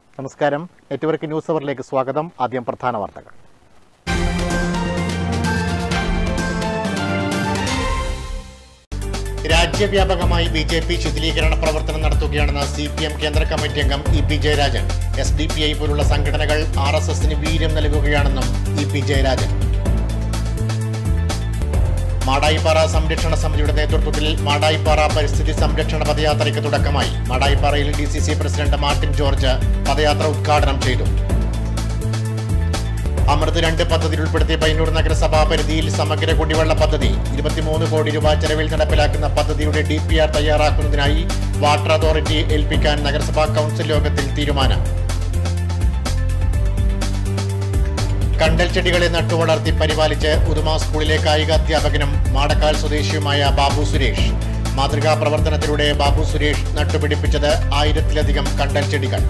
നമസ്കാരം network news അവറിലേക്ക് സ്വാഗതം ആദ്യം പ്രധാന വാർത്തകൾ രാജ്യവ്യാപകമായി ബി ജെ പി ശിഥിലീകരണ പ്രവർത്തനം നടത്തുകയാണെന്ന് സി പി എം കേന്ദ്ര കമ്മിറ്റി അംഗം E P Jayarajan S D P I പോലുള്ള സംഘടനകൾ ആർ എസ് എസിന് വീര്യം നൽകുകയാണെന്നും ഇ പി ജയരാജൻ മാടായിപ്പാറ സംരക്ഷണ സമിതിയുടെ നേതൃത്വത്തിൽ മാടായിപ്പാറ പരിസ്ഥിതി സംരക്ഷണ പദയാത്രയ്ക്ക് തുടക്കമായി മാടായിപ്പാറയിൽ D C C president Martin George പദയാത്ര ഉദ്ഘാടനം ചെയ്തു അമൃത് രണ്ട് പദ്ധതിയിൽ ഉൾപ്പെടുത്തിയ പയ്യന്നൂർ നഗരസഭാ പരിധിയിൽ സമഗ്ര കുടിവെള്ള പദ്ധതി ഇരുപത്തിമൂന്ന് കോടി രൂപ ചെലവിൽ നടപ്പിലാക്കുന്ന പദ്ധതിയുടെ ഡി പി ആർ തയ്യാറാക്കുന്നതിനായി വാട്ടർ അതോറിറ്റി ഏൽപ്പിക്കാൻ നഗരസഭാ കൗൺസിൽ യോഗത്തിൽ തീരുമാനം കണ്ടൽ ചെടികളെ നട്ടുവളർത്തി പരിപാലിച്ച് ഉദുമ സ്കൂളിലെ കായിക അധ്യാപകനും മാടക്കാൽ സ്വദേശിയുമായ ബാബു സുരേഷ് മാതൃകാ പ്രവർത്തനത്തിലൂടെ ബാബു സുരേഷ് നട്ടുപിടിപ്പിച്ചത് ആയിരത്തിലധികം കണ്ടൽ ചെടികൾ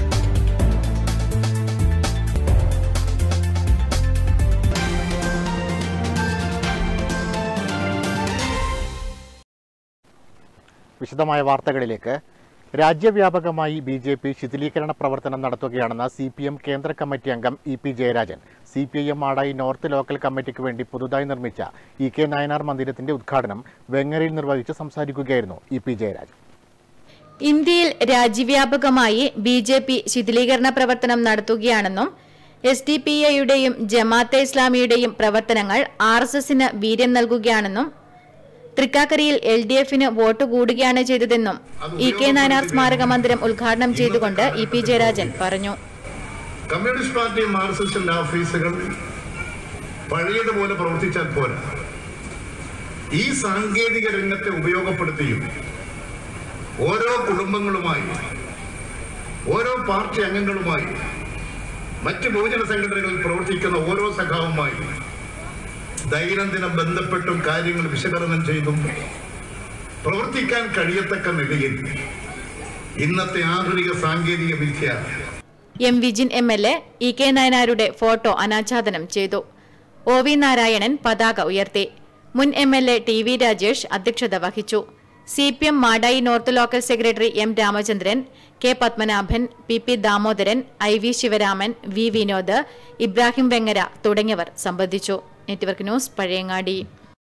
വിശദമായ വാർത്തകളിലേക്ക് രാജ്യവ്യാപകമായി ബി ജെ പി ശിഥിലീകരണ പ്രവർത്തനം നടത്തുകയാണെന്ന് സി പി എം കേന്ദ്ര കമ്മിറ്റി അംഗം E P Jayarajan C P I M Madayi north local കമ്മിറ്റിക്ക് വേണ്ടി പുതുതായി നിർമ്മിച്ച ഇ കെ നായനാർ മന്ദിരത്തിന്റെ ഉദ്ഘാടനം വെങ്ങരയിൽ നിർവഹിച്ച് സംസാരിക്കുകയായിരുന്നു ഇ പി ജയരാജൻ ഇന്ത്യയിൽ രാജ്യവ്യാപകമായി ബി ജെ പി ശിഥിലീകരണ പ്രവർത്തനം നടത്തുകയാണെന്നും എസ് ഡി പി ഐയുടെയും ജമാഅത്തെ ഇസ്ലാമിയുടെയും പ്രവർത്തനങ്ങൾ ആർ എസ് എസിന് വീര്യം നൽകുകയാണെന്നും തൃക്കാക്കരയിൽ എൽ ഡി എഫിന് വോട്ട് കൂടുകയാണ് ചെയ്തതെന്നും ഇ കെ നായനാർ സ്മാരക മന്ദിരം ഉദ്ഘാടനം ചെയ്തുകൊണ്ട് ഇ പി ജയരാജൻ പറഞ്ഞു കമ്മ്യൂണിസ്റ്റ് പാർട്ടി മാർക്സിസ്റ്റിന്റെ ഓഫീസുകൾ പഴയതുപോലെ പ്രവർത്തിച്ചാൽ പോരാ ഈ സാങ്കേതിക രംഗത്തെ ഉപയോഗപ്പെടുത്തിയും ഓരോ കുടുംബങ്ങളുമായി ഓരോ പാർട്ടി അംഗങ്ങളുമായി മറ്റ് ബഹുജന സംഘടനകളിൽ പ്രവർത്തിക്കുന്ന ഓരോ സഖാവുമായി ദൈനംദിനം ബന്ധപ്പെട്ടും കാര്യങ്ങൾ വിശകലനം ചെയ്തും പ്രവർത്തിക്കാൻ കഴിയത്തക്ക നിലയിൽ ഇന്നത്തെ ആധുനിക സാങ്കേതിക വിദ്യ M Vijin M L A E K നായനാരുടെ ഫോട്ടോ അനാച്ഛാദനം ചെയ്തു ഒ വി നാരായണൻ പതാക ഉയർത്തി മുൻ M L A T V Rajesh അധ്യക്ഷത വഹിച്ചു C P M Madayi north local secretary M Ramachandran K Padmanabhan P P Damodaran I V Sivaraman V Vinod Ibrahim Vengara തുടങ്ങിയവർ സംബന്ധിച്ചു നെറ്റ്വർക്ക് ന്യൂസ് പഴയങ്ങാടി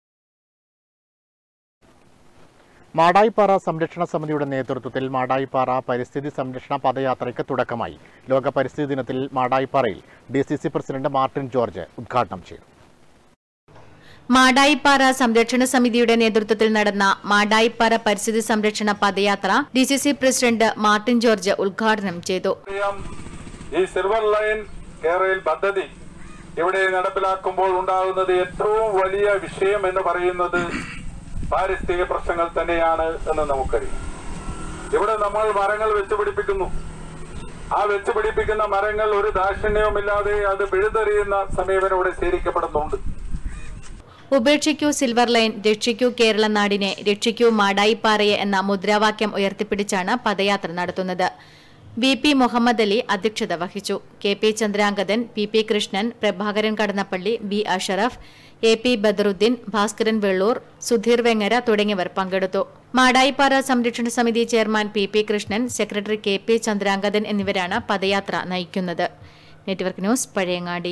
മാടായിപ്പാറ സംരക്ഷണ സമിതിയുടെ നേതൃത്വത്തിൽ മാടായിപ്പാറ പരിസ്ഥിതി സംരക്ഷണ പദയാത്രയ്ക്ക് തുടക്കമായി ലോക പരിസ്ഥിതി ദിനത്തിൽ മാടായിപ്പാറയിൽ D C C president Martin George ഉദ്ഘാടനം ചെയ്തു മാടായിപ്പാറ സംരക്ഷണ സമിതിയുടെ നേതൃത്വത്തിൽ നടന്ന മാടായിപ്പാറ പരിസ്ഥിതി സംരക്ഷണ പദയാത്ര D C C president Martin George ഉദ്ഘാടനം ചെയ്തു അറിയാം ഈ സിൽവർ ലൈൻ കേരളയിൽ പദ്ധതി ഇവിടെ നടപ്പിലാക്കുമ്പോൾ ഉണ്ടാകുന്നത് ഏറ്റവും വലിയ വിഷയം എന്ന് പറയുന്നത് പാരിസ്ഥിതിക പ്രശ്നങ്ങൾ തന്നെയാണ് എന്ന് നമുക്കറിയാം ഇവിടെ നമ്മൾ മരങ്ങൾ വെച്ചുപിടിപ്പിക്കുന്നു ആ വെച്ചുപിടിപ്പിക്കുന്ന മരങ്ങൾ ഒരു ദാക്ഷിണ്യവുമില്ലാതെ അത് പിഴുതെറിയുന്ന സമീപനം ഇവിടെ സ്വീകരിക്കപ്പെടുന്നുണ്ട് ഉപേക്ഷിക്കൂ സിൽവർ ലൈൻ രക്ഷിക്കൂ കേരള നാടിനെ രക്ഷിക്കൂ മാടായിപ്പാറയെ എന്ന മുദ്രാവാക്യം ഉയർത്തിപ്പിടിച്ചാണ് പദയാത്ര നടത്തുന്നത് വി പി മുഹമ്മദ് അലി അധ്യക്ഷത വഹിച്ചു K P Chandrangathan P P Krishnan Prabhakaran Kadannappally B Ashraf A P Badaruddin Bhaskaran Vellur Sudheer Vengara തുടങ്ങിയവർ പങ്കെടുത്തു മാടായിപ്പാറ സംരക്ഷണ സമിതി chairman P P Krishnan secretary K P Chandrangathan എന്നിവരാണ് പദയാത്ര നയിക്കുന്നത് നെറ്റ്വർക്ക് ന്യൂസ് പഴയങ്ങാടി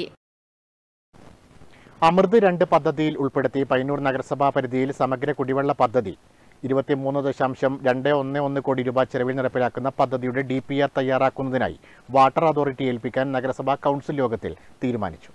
അമൃത് രണ്ട് പദ്ധതിയിൽ ഉൾപ്പെടുത്തി പയ്യന്നൂർ നഗരസഭാ പരിധിയിൽ സമഗ്ര കുടിവെള്ള പദ്ധതി ഇരുപത്തിമൂന്ന് ദശാംശം രണ്ട് ഒന്ന് ഒന്ന് കോടി രൂപ ചെലവിൽ നടപ്പിലാക്കുന്ന പദ്ധതിയുടെ ഡി പി ആർ തയ്യാറാക്കുന്നതിനായി വാട്ടർ അതോറിറ്റി ഏൽപ്പിക്കാൻ നഗരസഭാ കൗൺസിൽ യോഗത്തിൽ തീരുമാനിച്ചു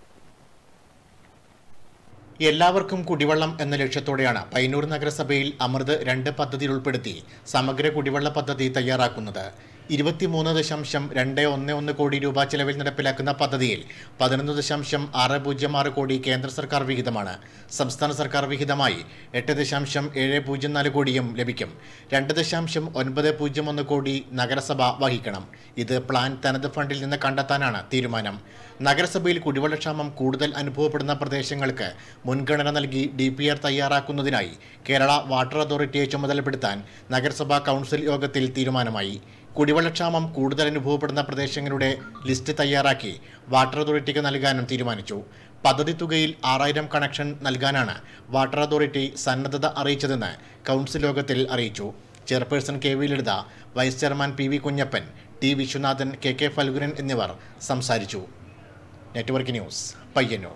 എല്ലാവർക്കും കുടിവെള്ളം എന്ന ലക്ഷ്യത്തോടെയാണ് പയ്യന്നൂർ നഗരസഭയിൽ അമൃത് രണ്ട് പദ്ധതിയിൽ ഉൾപ്പെടുത്തി സമഗ്ര കുടിവെള്ള പദ്ധതി തയ്യാറാക്കുന്നത് ഇരുപത്തിമൂന്ന് ദശാംശം രണ്ട് ഒന്ന് ഒന്ന് കോടി രൂപ ചെലവിൽ നടപ്പിലാക്കുന്ന പദ്ധതിയിൽ പതിനൊന്ന് ദശാംശം ആറ് പൂജ്യം ആറ് കോടി കേന്ദ്ര സർക്കാർ വിഹിതമാണ് സംസ്ഥാന സർക്കാർ വിഹിതമായി എട്ട് ദശാംശം ഏഴ് പൂജ്യം നാല് കോടിയും ലഭിക്കും രണ്ട് ദശാംശം ഒൻപത് പൂജ്യം ഒന്ന് കോടി നഗരസഭ വഹിക്കണം ഇത് പ്ലാൻ തനത് ഫണ്ടിൽ നിന്ന് കണ്ടെത്താനാണ് തീരുമാനം നഗരസഭയിൽ കുടിവെള്ളക്ഷാമം കൂടുതൽ അനുഭവപ്പെടുന്ന പ്രദേശങ്ങൾക്ക് മുൻഗണന നൽകി ഡി പി ആർ തയ്യാറാക്കുന്നതിനായി കേരള വാട്ടർ അതോറിറ്റിയെ ചുമതലപ്പെടുത്താൻ നഗരസഭാ കൗൺസിൽ യോഗത്തിൽ തീരുമാനമായി കുടിവെള്ളക്ഷാമം കൂടുതൽ അനുഭവപ്പെടുന്ന പ്രദേശങ്ങളുടെ ലിസ്റ്റ് തയ്യാറാക്കി വാട്ടർ അതോറിറ്റിക്ക് നൽകാനും തീരുമാനിച്ചു പദ്ധതി തുകയിൽ ആറായിരം കണക്ഷൻ നൽകാനാണ് വാട്ടർ അതോറിറ്റി സന്നദ്ധത അറിയിച്ചതെന്ന് കൗൺസിൽ യോഗത്തിൽ അറിയിച്ചു chairperson K V Lalitha vice chairman P V Kunhappan T Viswanathan K K Phalgunan എന്നിവർ സംസാരിച്ചു നെറ്റ്വർക്ക് ന്യൂസ് പയ്യന്നൂർ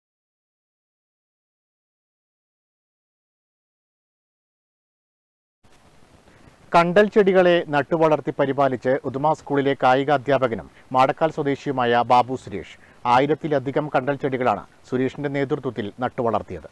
കണ്ടൽ ചെടികളെ നട്ടുവളർത്തി പരിപാലിച്ച് ഉദുമ സ്കൂളിലെ കായിക അധ്യാപകനും മാടക്കാൽ സ്വദേശിയുമായ ബാബു സുരേഷ് ആയിരത്തിലധികം കണ്ടൽ ചെടികളാണ് സുരേഷിന്റെ നേതൃത്വത്തിൽ നട്ടുവളർത്തിയത്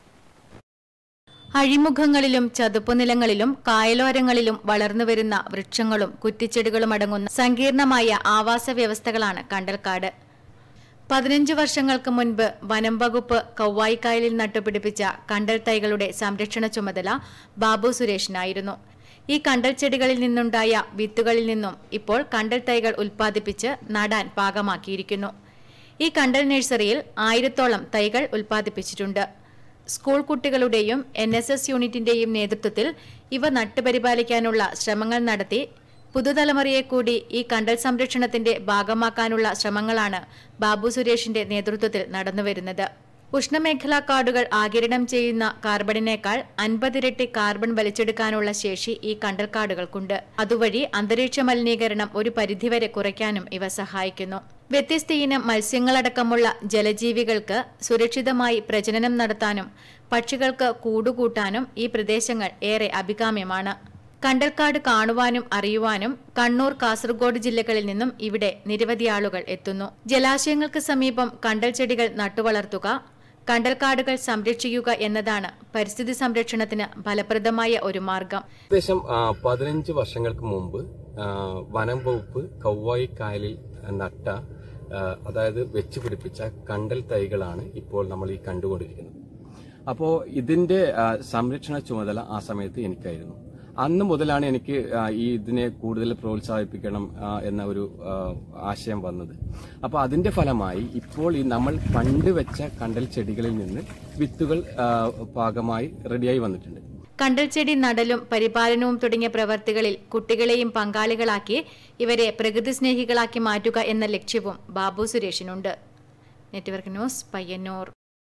അഴിമുഖങ്ങളിലും ചതുപ്പുനിലങ്ങളിലും കായലോരങ്ങളിലും വളർന്നുവരുന്ന വൃക്ഷങ്ങളും കുറ്റിച്ചെടികളും അടങ്ങുന്ന സങ്കീർണമായ ആവാസ വ്യവസ്ഥകളാണ് കണ്ടൽക്കാട് പതിനഞ്ച് വർഷങ്ങൾക്ക് മുൻപ് വനം വകുപ്പ് കൗവായിക്കായലിൽ നട്ടുപിടിപ്പിച്ച കണ്ടൽ തൈകളുടെ സംരക്ഷണ ചുമതല ബാബു സുരേഷിനായിരുന്നു ഈ കണ്ടൽ ചെടികളിൽ നിന്നുണ്ടായ വിത്തുകളിൽ നിന്നും ഇപ്പോൾ കണ്ടൽ തൈകൾ ഉൽപ്പാദിപ്പിച്ച് നടാൻ പാകമാക്കിയിരിക്കുന്നു ഈ കണ്ടൽ നഴ്സറിയിൽ ആയിരത്തോളം തൈകൾ ഉൽപ്പാദിപ്പിച്ചിട്ടുണ്ട് സ്കൂൾ കുട്ടികളുടെയും എൻ എസ് എസ് യൂണിറ്റിന്റെയും നേതൃത്വത്തിൽ ഇവ നട്ടുപരിപാലിക്കാനുള്ള ശ്രമങ്ങൾ നടത്തി പുതുതലമുറയെ കൂടി ഈ കണ്ടൽ സംരക്ഷണത്തിന്റെ ഭാഗമാക്കാനുള്ള ശ്രമങ്ങളാണ് ബാബു സുരേഷിന്റെ നേതൃത്വത്തിൽ നടന്നുവരുന്നത് ഉഷ്ണമേഖലാ കാടുകൾ ആകിരണം ചെയ്യുന്ന കാർബണിനേക്കാൾ അൻപതിരട്ടി കാർബൺ വലിച്ചെടുക്കാനുള്ള ശേഷി ഈ കണ്ടൽക്കാടുകൾക്കുണ്ട് അതുവഴി അന്തരീക്ഷ മലിനീകരണം ഒരു പരിധിവരെ കുറയ്ക്കാനും ഇവ സഹായിക്കുന്നു വ്യത്യസ്ത ഇനം മത്സ്യങ്ങളടക്കമുള്ള ജലജീവികൾക്ക് സുരക്ഷിതമായി പ്രജനനം നടത്താനും പക്ഷികൾക്ക് കൂടുകൂട്ടാനും ഈ പ്രദേശങ്ങൾ ഏറെ അഭികാമ്യമാണ് കണ്ടൽക്കാട് കാണുവാനും അറിയുവാനും കണ്ണൂർ കാസർഗോഡ് ജില്ലകളിൽ നിന്നും ഇവിടെ നിരവധി ആളുകൾ എത്തുന്നു ജലാശയങ്ങൾക്ക് സമീപം കണ്ടൽ ചെടികൾ നട്ടുവളർത്തുക കണ്ടൽക്കാടുകൾ സംരക്ഷിക്കുക എന്നതാണ് പരിസ്ഥിതി സംരക്ഷണത്തിന് ഫലപ്രദമായ ഒരു മാർഗം ഏകദേശം ആ, പതിനഞ്ച് വർഷങ്ങൾക്ക് മുമ്പ് ആ, വനം വകുപ്പ് കൗവായി കായലിൽ നട്ട ആ, അതായത് വെച്ച് പിടിപ്പിച്ച കണ്ടൽ തൈകളാണ് ഇപ്പോൾ നമ്മൾ ഈ കണ്ടുകൊണ്ടിരിക്കുന്നത് അപ്പോൾ ഇതിന്റെ ആ, സംരക്ഷണ ചുമതല ആ സമയത്ത് എനിക്കായിരുന്നു അന്ന് മുതലാണ് എനിക്ക് ആ, ഈ ഇതിനെ കൂടുതൽ പ്രോത്സാഹിപ്പിക്കണം ആ, എന്ന ഒരു ആ, ആശയം വന്നത് അപ്പോൾ അതിന്റെ ഫലമായി ഇപ്പോൾ ഈ നമ്മൾ പണ്ട് വെച്ച കണ്ടൽ ചെടികളിൽ നിന്ന് വിത്തുകൾ ആ, പാകമായി റെഡിയായി വന്നിട്ടുണ്ട് കണ്ടൽ ചെടി നടലും പരിപാലനവും തുടങ്ങിയ പ്രവർത്തികളിൽ കുട്ടികളെയും പങ്കാളികളാക്കി ഇവരെ പ്രകൃതി സ്നേഹികളാക്കി മാറ്റുക എന്ന ലക്ഷ്യവും ബാബു സുരേഷിനുണ്ട് നെറ്റ്വർക്ക് ന്യൂസ് പയ്യന്നൂർ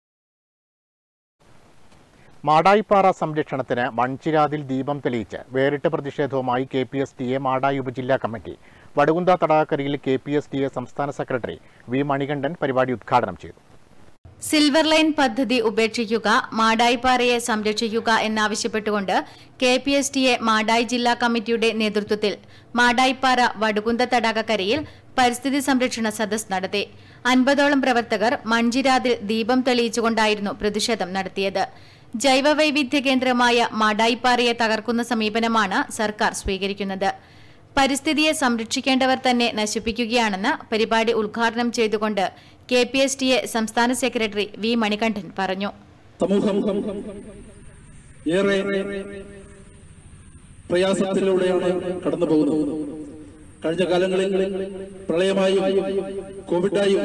മാടായിപ്പാറ സംരക്ഷണത്തിന് മൺചിരാതിൽ ദീപം തെളിയിച്ച് വേറിട്ട പ്രതിഷേധവുമായി K P S T A Madayi ഉപജില്ലാ കമ്മിറ്റി വടുകുന്ത തടാകക്കരയിൽ K P S T A സംസ്ഥാന സെക്രട്ടറി വി മണികണ്ഠൻ പരിപാടി ഉദ്ഘാടനം ചെയ്തു സിൽവർ ലൈൻ പദ്ധതി ഉപേക്ഷിക്കുക മാടായിപ്പാറയെ സംരക്ഷിക്കുക എന്നാവശ്യപ്പെട്ടുകൊണ്ട് K P S T A Madayi ജില്ലാ കമ്മിറ്റിയുടെ നേതൃത്വത്തിൽ മാടായിപ്പാറ വടുകുന്ത തടാകക്കരയിൽ പരിസ്ഥിതി സംരക്ഷണ സദസ് നടത്തി അൻപതോളം പ്രവർത്തകർ മൺജിരാതിൽ ദീപം തെളിയിച്ചുകൊണ്ടായിരുന്നു പ്രതിഷേധം നടത്തിയത് ജൈവവൈവിധ്യ കേന്ദ്രമായ മാടായിപ്പാറയെ തകർക്കുന്ന സമീപനമാണ് സർക്കാർ സ്വീകരിക്കുന്നത് പരിസ്ഥിതിയെ സംരക്ഷിക്കേണ്ടവർ തന്നെ നശിപ്പിക്കുകയാണെന്ന് പരിപാടി ഉദ്ഘാടനം ചെയ്തുകൊണ്ട് K P S T A സംസ്ഥാന സെക്രട്ടറി വി മണികണ്ഠൻ പറഞ്ഞു സമൂഹം ഏറെ പ്രയാസത്തിലൂടെയാണ് കടന്നു പോകുന്നത് കഴിഞ്ഞ കാലങ്ങളിൽ പ്രളയമായും കോവിഡായും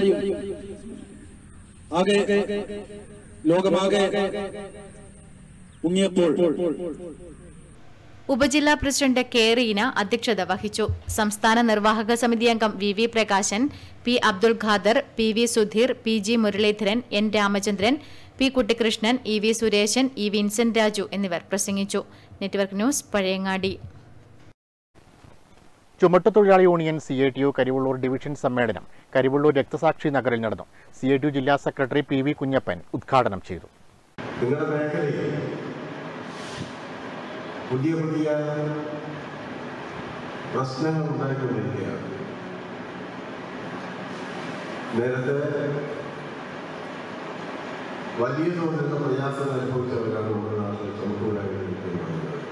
ആകെ ലോകമാകെ മുങ്ങിയപ്പോൾ ഉപജില്ലാ പ്രസിഡന്റ് കെ റീന അധ്യക്ഷത വഹിച്ചു സംസ്ഥാന നിർവാഹക സമിതി അംഗം V V Prakashan P Abdul Khader P V Sudheer P G Muraleedharan N Ramachandran P Kuttikrishnan E V Suresan E Vincent Raju എന്നിവർ പ്രസംഗിച്ചു നെറ്റ്വർക്ക് ന്യൂസ് പഴയങ്ങാടി ചുമട്ടുതൊഴിലാളി union C I T U Karivellur division സമ്മേളനം കരിവള്ളൂർ രക്തസാക്ഷി നഗറിൽ നടന്നു സി ഐ ടി യു ജില്ലാ സെക്രട്ടറി പി വി കുഞ്ഞപ്പൻ ഉദ്ഘാടനം ചെയ്തു നിങ്ങളുടെ മേഖലയിൽ പുതിയ പുതിയ പ്രശ്നങ്ങൾ ഉണ്ടായിക്കൊണ്ടിരിക്കുകയാണ് നേരത്തെ വലിയ തോതിലുള്ള പ്രയാസം അനുഭവിച്ചവരാണ് നമ്മുടെ നാട്ടിൽ ചുമട്ടുകൊണ്ടായിരിക്കുന്നത്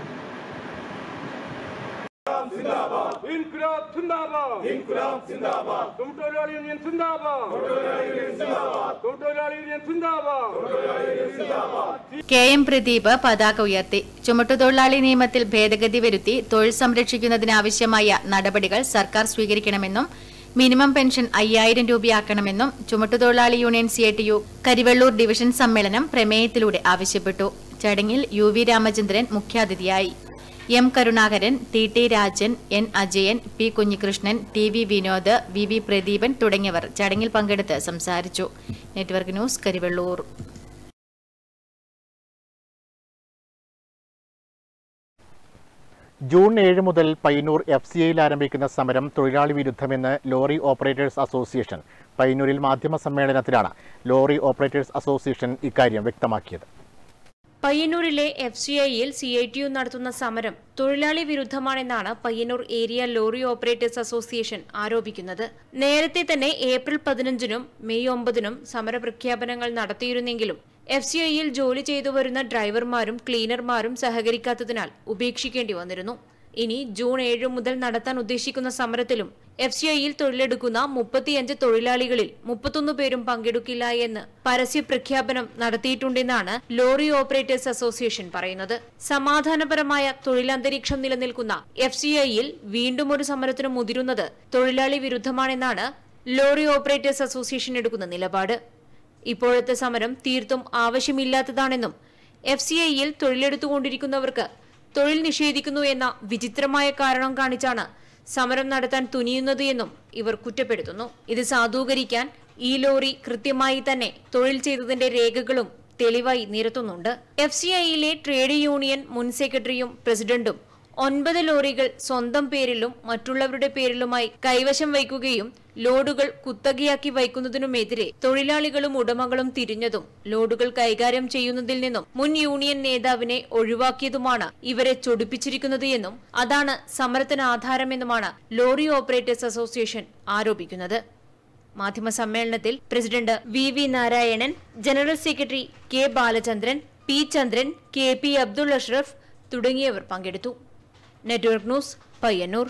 ഇൻകുലാബ് സിന്ദാബാദ് ഇൻകുലാബ് സിന്ദാബാദ് തൊഴിലാളി യൂണിയൻ സിന്ദാബാദ് തൊഴിലാളി യൂണിയൻ സിന്ദാബാദ് കെ എം പ്രദീപ് പതാക ഉയർത്തി ചുമട്ടുതൊഴിലാളി നിയമത്തിൽ ഭേദഗതി വരുത്തി തൊഴിൽ സംരക്ഷിക്കുന്നതിനാവശ്യമായ നടപടികൾ സർക്കാർ സ്വീകരിക്കണമെന്നും മിനിമം പെൻഷൻ അയ്യായിരം രൂപയാക്കണമെന്നും ചുമട്ടുതൊഴിലാളി union C T U Karivellur division സമ്മേളനം പ്രമേയത്തിലൂടെ ആവശ്യപ്പെട്ടു ചടങ്ങിൽ യു വി രാമചന്ദ്രൻ മുഖ്യാതിഥിയായി M Karunakaran T T Rajan N Ajayan P Kunhikrishnan T V Vinod V V Pradeepan തുടങ്ങിയവർ ചടങ്ങിൽ പങ്കെടുത്ത് സംസാരിച്ചു നെറ്റ്വർക്ക് ന്യൂസ് കരിവെള്ളൂർ ജൂൺ ഏഴ് മുതൽ പയ്യന്നൂർ എഫ് സി ഐയിൽ ആരംഭിക്കുന്ന സമരം തൊഴിലാളി വിരുദ്ധമെന്ന് ലോറി ഓപ്പറേറ്റേഴ്സ് അസോസിയേഷൻ പയ്യന്നൂരിൽ മാധ്യമ സമ്മേളനത്തിലാണ് ലോറി ഓപ്പറേറ്റേഴ്സ് അസോസിയേഷൻ ഇക്കാര്യം വ്യക്തമാക്കിയത് പയ്യന്നൂരിലെ എഫ് സി ഐയിൽ സി ഐ ടി യു നടത്തുന്ന സമരം തൊഴിലാളി വിരുദ്ധമാണെന്നാണ് Payyanur area lorry operators association ആരോപിക്കുന്നത് നേരത്തെ തന്നെ ഏപ്രിൽ പതിനഞ്ചിനും മെയ് ഒമ്പതിനും സമരപ്രഖ്യാപനങ്ങൾ നടത്തിയിരുന്നെങ്കിലും എഫ് സി ഐയിൽ ജോലി ചെയ്തു വരുന്ന ഡ്രൈവർമാരും ക്ലീനർമാരും സഹകരിക്കാത്തതിനാൽ ഉപേക്ഷിക്കേണ്ടി വന്നിരുന്നു ഇനി ജൂൺ ഏഴ് മുതൽ നടത്താൻ ഉദ്ദേശിക്കുന്ന സമരത്തിലും എഫ് സി ഐയിൽ തൊഴിലെടുക്കുന്ന മുപ്പത്തിയഞ്ച് തൊഴിലാളികളിൽ മുപ്പത്തൊന്ന് പേരും പങ്കെടുക്കില്ല എന്ന് പരസ്യ പ്രഖ്യാപനം നടത്തിയിട്ടുണ്ടെന്നാണ് ലോറി ഓപ്പറേറ്റേഴ്സ് അസോസിയേഷൻ പറയുന്നത് സമാധാനപരമായ തൊഴിലന്തരീക്ഷം നിലനിൽക്കുന്ന എഫ് സി ഐയിൽ വീണ്ടും ഒരു സമരത്തിന് മുതിരുന്നത് തൊഴിലാളി വിരുദ്ധമാണെന്നാണ് ലോറി ഓപ്പറേറ്റേഴ്സ് അസോസിയേഷൻ എടുക്കുന്ന നിലപാട് ഇപ്പോഴത്തെ സമരം തീർത്തും ആവശ്യമില്ലാത്തതാണെന്നും എഫ് സി ഐയിൽ തൊഴിലെടുത്തുകൊണ്ടിരിക്കുന്നവർക്ക് തൊഴിൽ നിഷേധിക്കുന്നു എന്ന വിചിത്രമായ കാരണം കാണിച്ചാണ് സമരം നടത്താൻ തുനിയുന്നത് എന്നും ഇവർ കുറ്റപ്പെടുത്തുന്നു ഇത് സാധൂകരിക്കാൻ ഈ ലോറി കൃത്യമായി തന്നെ തൊഴിൽ ചെയ്തതിന്റെ രേഖകളും തെളിവായി നിരത്തുന്നുണ്ട് എഫ് സി ഐയിലെ ട്രേഡ് യൂണിയൻ മുൻ സെക്രട്ടറിയും പ്രസിഡന്റും ഒൻപത് ലോറികൾ സ്വന്തം പേരിലും മറ്റുള്ളവരുടെ പേരിലുമായി കൈവശം വയ്ക്കുകയും ലോഡുകൾ കുത്തകയാക്കി വയ്ക്കുന്നതിനുമെതിരെ തൊഴിലാളികളും ഉടമകളും തിരിഞ്ഞതും ലോഡുകൾ കൈകാര്യം ചെയ്യുന്നതിൽ നിന്നും മുൻ യൂണിയൻ നേതാവിനെ ഒഴിവാക്കിയതുമാണ് ഇവരെ ചൊടിപ്പിച്ചിരിക്കുന്നത് എന്നും അതാണ് സമരത്തിന് ആധാരമെന്നുമാണ് ലോറി ഓപ്പറേറ്റേഴ്സ് അസോസിയേഷൻ ആരോപിക്കുന്നത് മാധ്യമ സമ്മേളനത്തിൽ president V V Narayanan general secretary K Balachandran P Chandran K P Abdul Ashraf തുടങ്ങിയവർ പങ്കെടുത്തു നെറ്റ്വർക്ക് ന്യൂസ് പയ്യന്നൂർ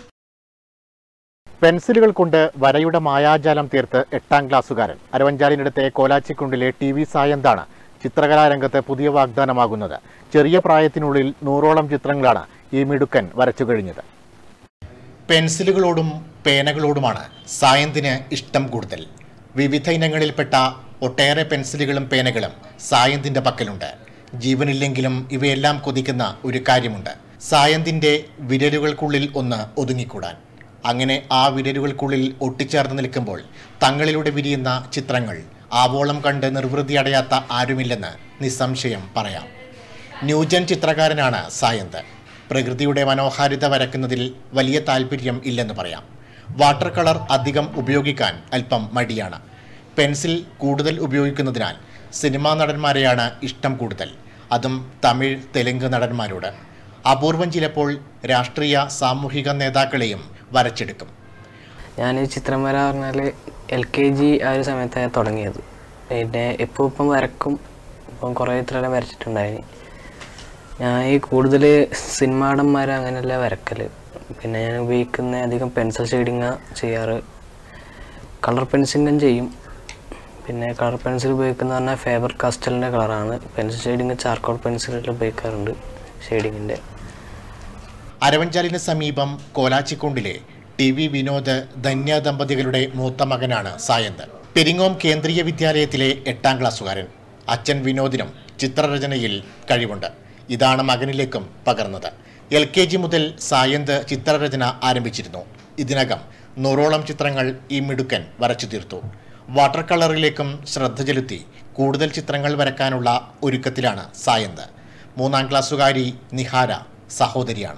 പെൻസിലുകൾ കൊണ്ട് വരയുടെ മായാജാലം തീർത്ത് എട്ടാം ക്ലാസ്സുകാരൻ അരവഞ്ചാലിനടുത്തെ കോലാച്ചിക്കുണ്ടിലെ ടി വി സായന്താണ് ചിത്രകലാരംഗത്ത് പുതിയ വാഗ്ദാനമാകുന്നത് ചെറിയ പ്രായത്തിനുള്ളിൽ നൂറോളം ചിത്രങ്ങളാണ് ഈ മിടുക്കൻ വരച്ചു കഴിഞ്ഞത് പെൻസിലുകളോടും പേനകളോടുമാണ് സായന്തിന് ഇഷ്ടം കൂടുതൽ വിവിധ ഇനങ്ങളിൽപ്പെട്ട ഒട്ടേറെ പെൻസിലുകളും പേനകളും സായന്തിന്റെ പക്കലുണ്ട് ജീവനില്ലെങ്കിലും ഇവയെല്ലാം കൊതിക്കുന്ന ഒരു കാര്യമുണ്ട് സായന്തിന്റെ വിരലുകൾക്കുള്ളിൽ ഒന്ന് ഒതുങ്ങിക്കൂടാൻ അങ്ങനെ ആ വിരലുകൾക്കുള്ളിൽ ഒട്ടിച്ചേർന്ന് നിൽക്കുമ്പോൾ തങ്ങളിലൂടെ വിരിയുന്ന ചിത്രങ്ങൾ ആവോളം കണ്ട് നിർവൃതി അടയാത്ത ആരുമില്ലെന്ന് നിസ്സംശയം പറയാം ന്യൂജൻ ചിത്രകാരനാണ് സായന്ത് പ്രകൃതിയുടെ മനോഹാരിത വരയ്ക്കുന്നതിൽ വലിയ താല്പര്യം ഇല്ലെന്ന് പറയാം വാട്ടർ കളർ അധികം ഉപയോഗിക്കാൻ അല്പം മടിയാണ് പെൻസിൽ കൂടുതൽ ഉപയോഗിക്കുന്നതിനാൽ സിനിമാ നടന്മാരെയാണ് ഇഷ്ടം കൂടുതൽ അതും തമിഴ് തെലുങ്ക് നടന്മാരോട് അപൂർവം ചിലപ്പോൾ രാഷ്ട്രീയ സാമൂഹിക നേതാക്കളെയും വരച്ചെടുക്കും ഞാൻ ചിത്രം വര പറഞ്ഞാൽ എൽ കെ ജി ആ ഒരു സമയത്താണ് തുടങ്ങിയത് പിന്നെ ഇപ്പോൾ ഇപ്പം വരക്കും ഇപ്പം കുറേ ചിത്രം വരച്ചിട്ടുണ്ടായിന് ഞാൻ ഈ കൂടുതൽ സിനിമാടന്മാർ അങ്ങനെയല്ല വരക്കൽ പിന്നെ ഞാൻ ഉപയോഗിക്കുന്ന അധികം പെൻസിൽ ഷെയ്ഡിങ് ചെയ്യാറ് കളർ പെൻസിലും ചെയ്യും പിന്നെ കളർ പെൻസിൽ ഉപയോഗിക്കുന്ന പറഞ്ഞാൽ ഫേബർ കാസ്റ്റലിൻ്റെ കളറാണ് പെൻസിൽ ഷെയ്ഡിങ് ചാർക്കോൾ പെൻസിലിൽ ഉപയോഗിക്കാറുണ്ട് ഷെയ്ഡിങ്ങിൻ്റെ അരവഞ്ചാലിന് സമീപം കോലാച്ചിക്കുണ്ടിലെ ടി വി വിനോദ് ധന്യ ദമ്പതികളുടെ മൂത്ത മകനാണ് സായന്ത് പെരിങ്ങോം കേന്ദ്രീയ വിദ്യാലയത്തിലെ എട്ടാം ക്ലാസ്സുകാരൻ അച്ഛൻ വിനോദിനും ചിത്രരചനയിൽ കഴിവുണ്ട് ഇതാണ് മകനിലേക്കും പകർന്നത് എൽ കെ ജി മുതൽ സായന്ത് ചിത്രരചന ആരംഭിച്ചിരുന്നു ഇതിനകം നൂറോളം ചിത്രങ്ങൾ ഈ മിടുക്കൻ വരച്ചു തീർത്തു വാട്ടർ കളറിലേക്കും ശ്രദ്ധ ചെലുത്തി കൂടുതൽ ചിത്രങ്ങൾ വരക്കാനുള്ള ഒരുക്കത്തിലാണ് സായന്ത് മൂന്നാം ക്ലാസ്സുകാരി നിഹാര സഹോദരിയാണ്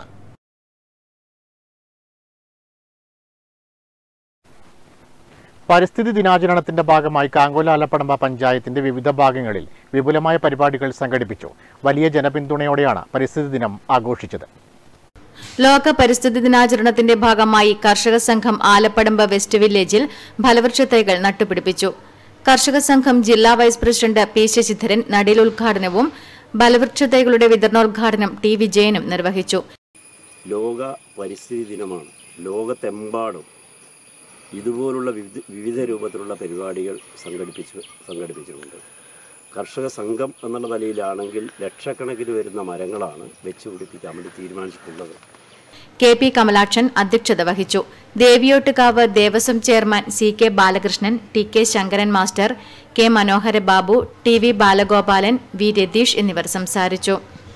പരിസ്ഥിതി ദിനാചരണത്തിന്റെ ഭാഗമായി കാങ്കോല ആലപ്പടമ്പ പഞ്ചായത്തിന്റെ വിവിധ ഭാഗങ്ങളിൽ വിപുലമായ പരിപാടികൾ സംഘടിപ്പിച്ചു വലിയ ജനപിന്തുണയോടെയാണ് പരിസ്ഥിതി ദിനം ആഘോഷിച്ചത് ലോക പരിസ്ഥിതി ദിനാചരണത്തിന്റെ ഭാഗമായി കർഷക സംഘം ആലപ്പടമ്പ് വെസ്റ്റ് വില്ലേജിൽ ഫലവൃക്ഷ തൈകൾ നട്ടുപിടിപ്പിച്ചു കർഷക സംഘം ജില്ലാ വൈസ് പ്രസിഡന്റ് പി ശശിധരൻ നടീൽ ഉദ്ഘാടനവും ഫലവൃക്ഷ തൈകളുടെ വിതരണോദ്ഘാടനം ടി വിജയനും നിർവഹിച്ചു ലോക പരിസ്ഥിതി ദിനമാണ് ലോകത്തെമ്പാടും ഇതുപോലുള്ള വിവിധ വിവിധ രൂപത്തിലുള്ള പരിപാടികൾ സംഘടിപ്പിച്ച് സംഘടിപ്പിച്ചിട്ടുണ്ട് കർഷക സംഘം എന്നുള്ള നിലയിലാണെങ്കിൽ ലക്ഷക്കണക്കിന് വരുന്ന മരങ്ങളാണ് വെച്ച് പിടിപ്പിക്കാൻ വേണ്ടി തീരുമാനിച്ചിട്ടുള്ളത് കെ പി കമലാക്ഷൻ അധ്യക്ഷത വഹിച്ചു ദേവിയോട്ടുകാവ് ദേവസ്വം chairman C K Balakrishnan T K Sankaran master K Manohara Babu T V Balagopalan V Ratheesh എന്നിവർ സംസാരിച്ചു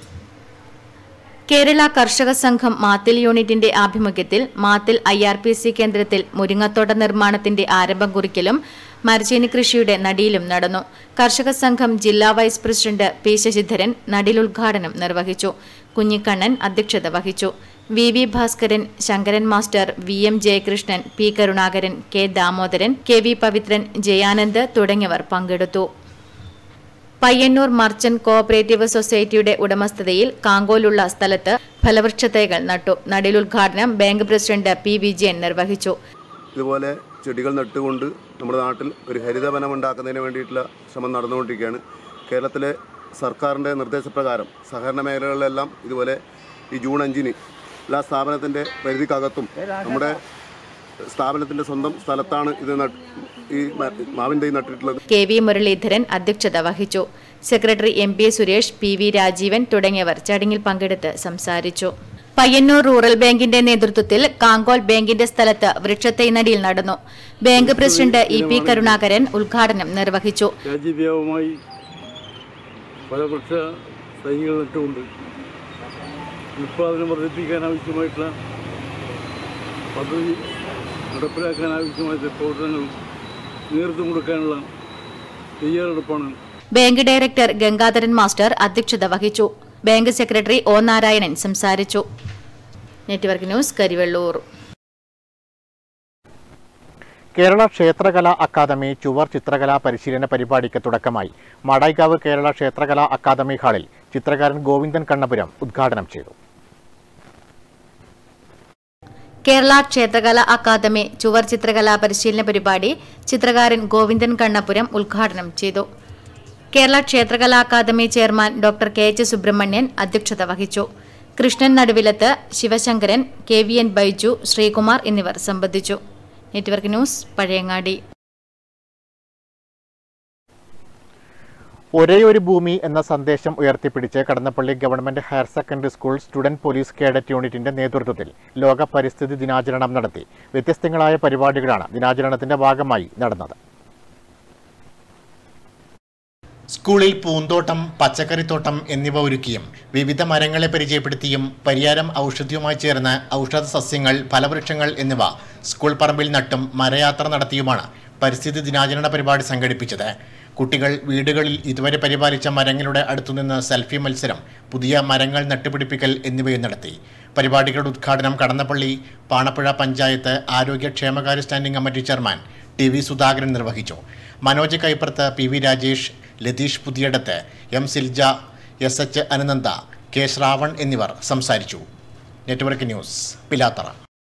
കേരള കർഷക സംഘം മാത്തിൽ യൂണിറ്റിന്റെ ആഭിമുഖ്യത്തിൽ Mathil I R P C കേന്ദ്രത്തിൽ മുരിങ്ങത്തോട്ട നിർമ്മാണത്തിന്റെ ആരംഭം കുറിക്കലും മരച്ചീനി കൃഷിയുടെ നടിയിലും നടന്നു കർഷക സംഘം ജില്ലാ വൈസ് പ്രസിഡന്റ് പി ശശിധരൻ നടിൽ ഉദ്ഘാടനം നിർവഹിച്ചു കുഞ്ഞിക്കണ്ണൻ അധ്യക്ഷത വഹിച്ചു V V Bhaskaran Sankaran master V M Jayakrishnan P Karunakaran K Damodaran K V Pavithran Jayanand തുടങ്ങിയവർ പങ്കെടുത്തു പയ്യന്നൂർ മർച്ചന്റ് കോഓപ്പറേറ്റീവ് സൊസൈറ്റിയുടെ ഉടമസ്ഥതയിൽ കാങ്കോലുള്ള സ്ഥലത്ത് ഫലവൃക്ഷത്തൈകൾ നട്ടു നടിലുദ്ഘാടനം ബാങ്ക് പ്രസിഡന്റ് പി വിജയൻ നിർവഹിച്ചു ഇതുപോലെ ചെടികൾ നട്ടുകൊണ്ട് നമ്മുടെ നാട്ടിൽ ഒരു ഹരിതവനം ഉണ്ടാക്കുന്നതിന് വേണ്ടിയിട്ടുള്ള ശ്രമം നടന്നുകൊണ്ടിരിക്കുകയാണ് കേരളത്തിലെ സർക്കാരിൻ്റെ നിർദ്ദേശപ്രകാരം സഹകരണ മേഖലകളിലെല്ലാം ഇതുപോലെ ഈ ജൂൺ അഞ്ചിന് എല്ലാ സ്ഥാപനത്തിൻ്റെ പരിധിക്കകത്തും നമ്മുടെ സ്ഥാപനത്തിൻ്റെ സ്വന്തം സ്ഥലത്താണ് ഇത് നട്ട് ഈ മ- മാവിൻ തൈ നട്ടിട്ടുള്ളത് കെ വി മുരളീധരൻ അധ്യക്ഷത വഹിച്ചു secretary M P Suresh P V Rajeevan തുടങ്ങിയവർ ചടങ്ങിൽ പങ്കെടുത്ത് സംസാരിച്ചു പയ്യന്നൂർ റൂറൽ ബാങ്കിന്റെ നേതൃത്വത്തിൽ കാങ്കോൽ ബാങ്കിന്റെ സ്ഥലത്ത് വൃക്ഷത്തൈ നടിയിൽ നടന്നു bank president E P Karunakaran ഉദ്ഘാടനം നിർവഹിച്ചു രാജ്യവ്യാപകമായി പല വൃക്ഷ തൈകൾ നട്ടുകൊണ്ട് ഉൽപ്പാദനം വർദ്ധിപ്പിക്കാൻ ആവശ്യമായിട്ടുള്ള പദ്ധതി നടപ്പിലാക്കാൻ ആവശ്യമായ പ്രവർത്തനങ്ങൾ നേതൃത്വം കൊടുക്കാനുള്ള തയ്യാറെടുപ്പാണ് ബാങ്ക് ഡയറക്ടർ ഗംഗാധരൻ മാസ്റ്റർ അധ്യക്ഷത വഹിച്ചു ബാങ്ക് സെക്രട്ടറി ഒ നാരായണൻ സംസാരിച്ചു നെറ്റ്വർക്ക് ന്യൂസ് കരിവെള്ളൂർ കേരള ക്ഷേത്രകലാ അക്കാദമി ചുവർ ചിത്രകലാ പരിശീലന പരിപാടിക്ക് തുടക്കമായി മാടായിക്കാവ് കേരള ക്ഷേത്രകലാ അക്കാദമി ഹാളിൽ ചിത്രകാരൻ ഗോവിന്ദൻ കണ്ണപുരം ഉദ്ഘാടനം ചെയ്തു കേരള ക്ഷേത്രകലാ അക്കാദമി ചുവർ ചിത്രകലാ പരിശീലന പരിപാടി ചിത്രകാരൻ ഗോവിന്ദൻ കണ്ണപുരം ഉദ്ഘാടനം ചെയ്തു കേരള ക്ഷേത്രകലാ academy chairman doctor K H Subramanian അധ്യക്ഷത വഹിച്ചു കൃഷ്ണൻ നടുവിലത്ത് Sivasankaran K V N Baiju Sreekumar എന്നിവർ സംബന്ധിച്ചു നെറ്റ്വർക്ക് ന്യൂസ് പഴയങ്ങാടി ഒരേ ഒരു ഭൂമി എന്ന സന്ദേശം ഉയർത്തിപ്പിടിച്ച് Kadannappally government higher secondary school student police cadet യൂണിറ്റിന്റെ നേതൃത്വത്തിൽ ലോക പരിസ്ഥിതി ദിനാചരണം നടത്തി വ്യത്യസ്തങ്ങളായ പരിപാടികളാണ് ദിനാചരണത്തിന്റെ ഭാഗമായി നടന്നത് സ്കൂളിൽ പൂന്തോട്ടം പച്ചക്കറിത്തോട്ടം എന്നിവ ഒരുക്കിയും വിവിധ മരങ്ങളെ പരിചയപ്പെടുത്തിയും പരിയാരം ഔഷധിയുമായി ചേർന്ന് ഔഷധ സസ്യങ്ങൾ ഫലവൃക്ഷങ്ങൾ എന്നിവ സ്കൂൾ പറമ്പിൽ നട്ടും മരയാത്ര നടത്തിയുമാണ് പരിസ്ഥിതി ദിനാചരണ പരിപാടി സംഘടിപ്പിച്ചത് കുട്ടികൾ വീടുകളിൽ ഇതുവരെ പരിപാലിച്ച മരങ്ങളുടെ അടുത്തുനിന്ന് സെൽഫി മത്സരം പുതിയ മരങ്ങൾ നട്ടുപിടിപ്പിക്കൽ എന്നിവയും നടത്തി പരിപാടികളുടെ ഉദ്ഘാടനം കടന്നപ്പള്ളി പാണപ്പുഴ പഞ്ചായത്ത് ആരോഗ്യക്ഷേമകാര്യ standing committee chairman T V Sudhakaran നിർവഹിച്ചു Manoj Kaipurath P V Rajesh Latheesh Puthiyadath M Silja S H Anananda K Shravan എന്നിവർ സംസാരിച്ചു നെറ്റ്വർക്ക് ന്യൂസ് പിലാത്തറ